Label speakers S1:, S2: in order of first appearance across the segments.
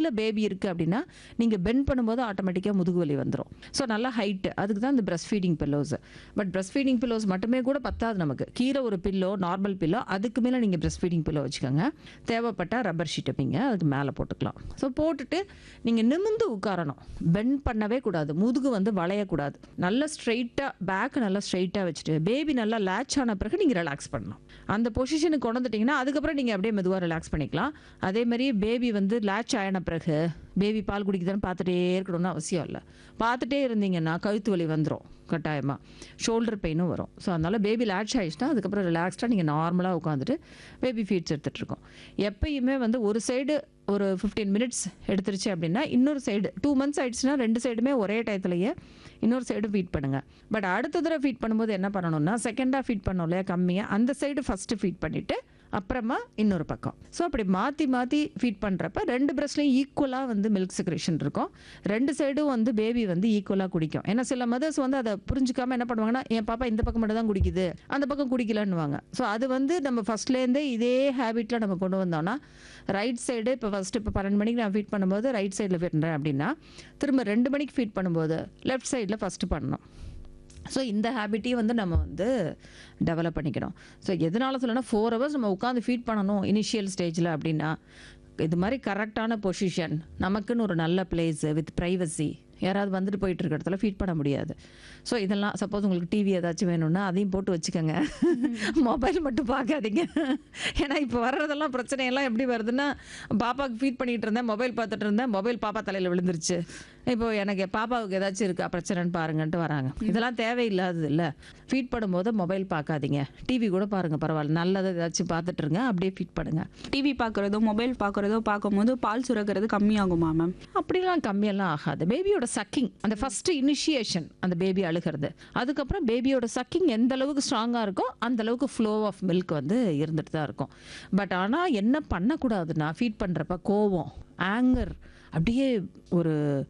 S1: கீழே பேபி இருக்குது அப்படின்னா நீங்கள் பெண்ட் பண்ணும்போது ஆட்டோமேட்டிக்காக முதுகு வலி வந்துடும் ஸோ நல்லா ஹைட்டு அதுக்கு தான் இந்த breast feeding pillows but breast feeding pillows மட்டுமே கூட பத்தாது நமக்கு கீழே ஒரு பில்லோ நார்மல் பில்லோ அதுக்கு மேலே நீங்கள் பிரஸ்ட் ஃபீடிங் பில்லோ வச்சுக்கோங்க தேவைப்பட்டால் ரப்பர் ஷீட் வைப்பீங்க அதுக்கு மேலே போட்டுக்கலாம் ஸோ போட்டுட்டு நீங்கள் நிமிந்து உட்காரணும் பெண்ட் பண்ணவே கூடாது முதுகு வந்து வளையக்கூடாது நல்லா ஸ்ட்ரைட்டாக பேக் நல்லா ஸ்ட்ரைட்டாக வச்சுட்டு பேபி நல்லா லேட்ச் ஆன பிறகு நீங்கள் ரிலாக்ஸ் பண்ணணும் அந்த பொசிஷனுக்கு கொண்டு வந்துட்டிங்கன்னா அதுக்கப்புறம் நீங்கள் அப்படியே மெதுவாக ரிலாக்ஸ் பண்ணிக்கலாம் அதே மாதிரி பேபி வந்து லேட்ச் ஆன பிறகு பேபி பால் குடிக்குதான்னு பார்த்துட்டே இருக்கணும்னு அவசியம் இல்லை பார்த்துட்டே இருந்தீங்கன்னா கழுத்து வலி வந்துடும் கட்டாயமாக ஷோல்டர் பெயினும் வரும் ஸோ அதனால் பேபி லேட்ச் ஆயிடுச்சுன்னா அதுக்கப்புறம் ரிலாக்ஸ்டாக நீங்கள் நார்மலாக உட்காந்துட்டு பேபி ஃபீட்ஸ் எடுத்துகிட்ருக்கோம் எப்பயுமே வந்து ஒரு சைடு ஒரு ஃபிஃப்டீன் மினிட்ஸ் எடுத்துருச்சு அப்படின்னா இன்னொரு சைடு டூ மந்த்ஸ் ஆயிடுச்சுன்னா ரெண்டு சைடுமே ஒரே டயத்துலையே இன்னொரு சைடு ஃபீட் பண்ணுங்கள் பட் அடுத்த தடவை ஃபீட் பண்ணும்போது என்ன பண்ணணும்னா செகண்டாக ஃபீட் பண்ணோம் இல்லையா கம்மியாக அந்த சைடு ஃபஸ்ட்டு ஃபீட் பண்ணிவிட்டு அப்புறமா இன்னொரு பக்கம் ஸோ அப்படி மாற்றி மாற்றி ஃபீட் பண்ணுறப்ப ரெண்டு பிரஸ்ட்லையும் ஈக்குவலாக வந்து மில்க் செக்ரேஷன் இருக்கும் ரெண்டு சைடும் வந்து பேபி வந்து ஈக்குவலாக குடிக்கும் ஏன்னா சில மதர்ஸ் வந்து அதை புரிஞ்சுக்காம என்ன பண்ணுவாங்கன்னா என் பாப்பா இந்த பக்கம் மட்டும் தான் குடிக்குது அந்த பக்கம் குடிக்கலன்னுவாங்க ஸோ அது வந்து நம்ம ஃபஸ்ட்லேருந்தே இதே ஹேபிட்டில் நம்ம கொண்டு வந்தோம்னா ரைட் சைடு இப்போ ஃபஸ்ட்டு இப்போ பன்னெண்டு மணிக்கு நான் ஃபீட் பண்ணும்போது ரைட் சைடில் ஃபீட் பண்ணுறேன் அப்படின்னா திரும்ப ரெண்டு மணிக்கு ஃபீட் பண்ணும்போது லெஃப்ட் சைடில் ஃபஸ்ட்டு பண்ணணும் ஸோ இந்த ஹேபிட்டையும் வந்து நம்ம வந்து டெவலப் பண்ணிக்கணும் ஸோ எதனால சொல்லணும்னா ஃபோர் ஹவர்ஸ் நம்ம உட்காந்து ஃபீட் பண்ணணும் இனிஷியல் ஸ்டேஜில் அப்படின்னா இது மாதிரி கரெக்டான பொசிஷன் நமக்குன்னு ஒரு நல்ல பிளேஸ் வித் ப்ரைவசி யாராவது வந்துட்டு போயிட்டு இருக்க இடத்துல ஃபீட் பண்ண முடியாது ஸோ இதெல்லாம் சப்போஸ் உங்களுக்கு டிவி ஏதாச்சும் வேணும்னா அதையும் போட்டு வச்சுக்கோங்க மொபைல் மட்டும் பார்க்காதீங்க ஏன்னா இப்போ வர்றதெல்லாம் பிரச்சனையெல்லாம் எப்படி வருதுன்னா பாப்பாவுக்கு ஃபீட் பண்ணிட்டு இருந்தேன் மொபைல் பார்த்துட்டு இருந்தேன் மொபைல் பாப்பா தலையில் விழுந்துருச்சு இப்போ எனக்கு பாப்பாவுக்கு ஏதாச்சும் இருக்கா பிரச்சனைன்னு பாருங்கன்ட்டு வராங்க இதெல்லாம் தேவையில்லாதது இல்லை ஃபீட் பண்ணும்போது மொபைல் பார்க்காதீங்க டிவி கூட பாருங்க பரவாயில்ல நல்லதை ஏதாச்சும் பார்த்துட்டு இருங்க அப்படியே ஃபீட் பண்ணுங்க
S2: டிவி பார்க்குறதோ மொபைல் பார்க்குறதோ பார்க்கும்போது பால் சுரக்கிறது கம்மியாகுமா மேம்
S1: அப்படிலாம் கம்மியெல்லாம் ஆகாது பேபியோட சக்கிங் அந்த ஃபர்ஸ்ட் இனிஷியேஷன் அந்த பேபி அழுகிறது அதுக்கப்புறம் பேபியோட சக்கிங் எந்த அளவுக்கு ஸ்ட்ராங்காக இருக்கோ அந்த அளவுக்கு ஃப்ளோ ஆஃப் மில்க் வந்து இருந்துட்டு தான் இருக்கும் பட் ஆனால் என்ன பண்ணக்கூடாதுன்னா ஃபீட் பண்ணுறப்ப கோவம் ஆங்கர் அப்படியே ஒரு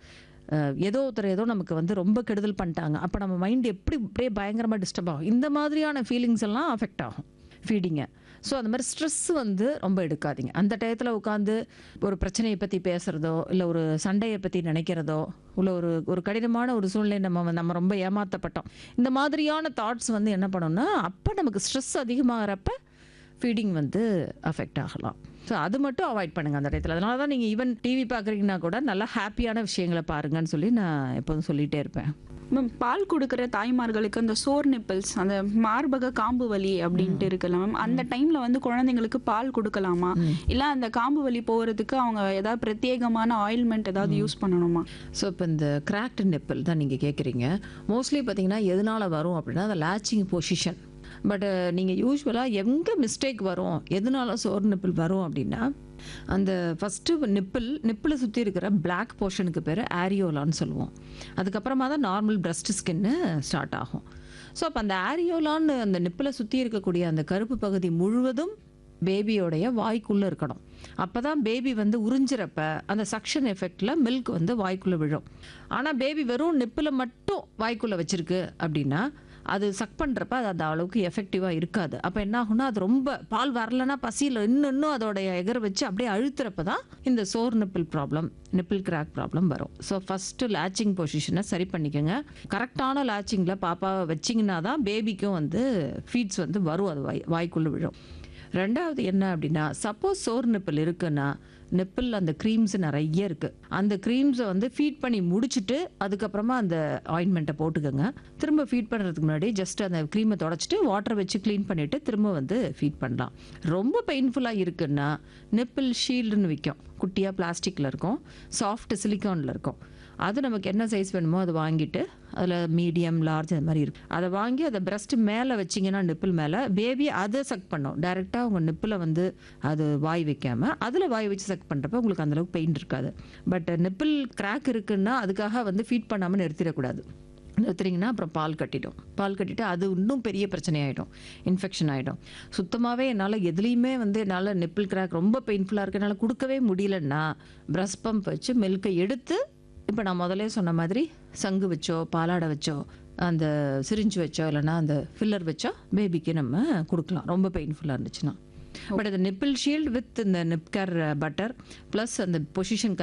S1: அஹ், ஏதோ ஒருத்தர் ஏதோ நமக்கு வந்து ரொம்ப கெடுதல் பண்ணிட்டாங்க அப்போ நம்ம மைண்ட் எப்படி அப்படியே பயங்கரமாக டிஸ்டர்ப் ஆகும் இந்த மாதிரியான ஃபீலிங்ஸ் எல்லாம் அஃபெக்ட் ஆகும் ஃபீடிங்கை ஸோ அந்த மாதிரி ஸ்ட்ரெஸ் வந்து ரொம்ப எடுக்காதீங்க அந்த டயத்தில் உட்காந்து ஒரு பிரச்சனையை பற்றி பேசுகிறதோ இல்லை ஒரு சண்டையை பற்றி நினைக்கிறதோ இல்லை ஒரு ஒரு கடினமான ஒரு சூழ்நிலை நம்ம வந்து- நம்ம ரொம்ப ஏமாற்றப்பட்டோம் இந்த மாதிரியான தாட்ஸ் வந்து என்ன பண்ணோம்னா அப்போ நமக்கு ஸ்ட்ரெஸ் அதிகமாகிறப்ப ஃபீடிங் வந்து அஃபெக்ட் ஆகலாம் ஸோ அது மட்டும் அவாய்ட் பண்ணுங்கள் அந்த டயத்தில் அதனால தான் நீங்கள் ஈவன் டிவி பார்க்குறீங்கன்னா கூட நல்லா ஹாப்பியான விஷயங்களை பாருங்கன்னு சொல்லி நான் எப்போதும் சொல்லிகிட்டே இருப்பேன்
S2: மேம் பால் கொடுக்குற தாய்மார்களுக்கு அந்த சோர் நிப்பிள்ஸ் அந்த மார்பக காம்பு வலி அப்படின்ட்டு இருக்குல்ல மேம் அந்த டைம்ல வந்து குழந்தைங்களுக்கு பால் கொடுக்கலாமா இல்ல அந்த காம்பு வலி போகிறதுக்கு அவங்க ஏதாவது பிரத்யேகமான ஆயில்மெண்ட் ஏதாவது யூஸ் பண்ணணுமா
S1: ஸோ இப்போ இந்த கிராக்டு நெப்பிள் தான் நீங்கள் கேட்குறீங்க மோஸ்ட்லி பார்த்தீங்கன்னா எதனால் வரும் அப்படின்னா அந்த லேச்சிங் பொசிஷன் பட் நீங்கள் யூஸ்வலாக எங்கே மிஸ்டேக் வரும் எதனால சோர் நிப்பிள் வரும் அப்படின்னா அந்த ஃபஸ்ட்டு நிப்பிள் நிப்பிளை சுற்றி இருக்கிற Black போர்ஷனுக்கு பேர் ஆரியோலான்னு சொல்லுவோம் அதுக்கப்புறமா தான் நார்மல் பிரஸ்ட் ஸ்கின்னு ஸ்டார்ட் ஆகும் ஸோ அப்போ அந்த ஆரியோலான்னு அந்த நிப்பிளை சுற்றி இருக்கக்கூடிய அந்த கருப்பு பகுதி முழுவதும் பேபியோடைய வாய்க்குள்ளே இருக்கணும் அப்போ தான் பேபி வந்து உறிஞ்சிறப்ப அந்த சக்ஷன் எஃபெக்டில் மில்க் வந்து வாய்க்குள்ளே விழும் ஆனால் பேபி வெறும் நிப்பில் மட்டும் வாய்க்குள்ளே வச்சிருக்கு அப்படின்னா அது சக் பண்ணுறப்ப அது அந்த அளவுக்கு எஃபெக்டிவாக இருக்காது அப்போ என்ன ஆகும்னா அது ரொம்ப பால் வரலன்னா பசியில் இன்னும் இன்னும் அதோடைய எகர வச்சு அப்படியே அழுத்துறப்ப தான் இந்த sore nipple problem nipple crack problem வரும் ஸோ ஃபஸ்ட்டு லேச்சிங் பொசிஷனை சரி பண்ணிக்கோங்க கரெக்டான லேச்சிங்கில் பாப்பாவை வச்சிங்கன்னா தான் பேபிக்கும் வந்து ஃபீட்ஸ் வந்து வரும் அது வாய் வாய்க்குள்ளே விழும் ரெண்டாவது என்ன அப்படின்னா சப்போஸ் சோர் நிப்பிள் இருக்குன்னா நிப்பிள் அந்த க்ரீம்ஸ் நிறைய இருக்குது அந்த க்ரீம்ஸை வந்து ஃபீட் பண்ணி முடிச்சுட்டு அதுக்கப்புறமா அந்த ஆயின்மெண்ட்டை போட்டுக்கோங்க திரும்ப ஃபீட் பண்ணுறதுக்கு முன்னாடி ஜஸ்ட் அந்த க்ரீமை தொடச்சிட்டு வாட்டர் வச்சு க்ளீன் பண்ணிவிட்டு திரும்ப வந்து ஃபீட் பண்ணலாம் ரொம்ப பெயின்ஃபுல்லாக இருக்குன்னா நிப்பிள் ஷீல்டுன்னு விற்கும் குட்டியாக பிளாஸ்டிக்கில் இருக்கும் சாஃப்ட் சிலிக்கானில் இருக்கும் அது நமக்கு என்ன சைஸ் வேணுமோ அதை வாங்கிட்டு அதில் மீடியம் லார்ஜ் அந்த மாதிரி இருக்கு அதை வாங்கி அதை பிரஸ்ட் மேலே வச்சிங்கன்னா நிப்பிள் மேலே பேபி அதை சக் பண்ணும் டைரெக்டாக உங்கள் நிப்பில் வந்து அது வாய் வைக்காம அதில் வாய் வச்சு சக் பண்ணுறப்ப உங்களுக்கு அந்தளவுக்கு பெயின் இருக்காது பட் நிப்பிள் கிராக் இருக்குன்னா அதுக்காக வந்து ஃபீட் பண்ணாமல் நிறுத்திடக்கூடாது நிறுத்துறீங்கன்னா அப்புறம் பால் கட்டிடும் பால் கட்டிட்டு அது இன்னும் பெரிய பிரச்சனை ஆகிடும் இன்ஃபெக்ஷன் ஆகிடும் சுத்தமாகவே என்னால் எதுலேயுமே வந்து என்னால் நிப்பிள் கிராக் ரொம்ப பெயின்ஃபுல்லாக இருக்கு என்னால் கொடுக்கவே முடியலன்னா பிரஸ் பம்ப் வச்சு மில்கை எடுத்து இப்போ நான் முதல்ல சொன்ன மாதிரி சங்கு வச்சோ பாலாடை வச்சோ அந்த சிரிஞ்சு வச்சோ இல்லைன்னா அந்த ஃபில்லர் வச்சோ பேபிக்கு நம்ம கொடுக்கலாம் ரொம்ப பெயின்ஃபுல்லாக இருந்துச்சுன்னா பட் அந்த நிப்பிள் ஷீல்டு வித் இந்த நிப்கர் பட்டர் ப்ளஸ் அந்த பொசிஷன்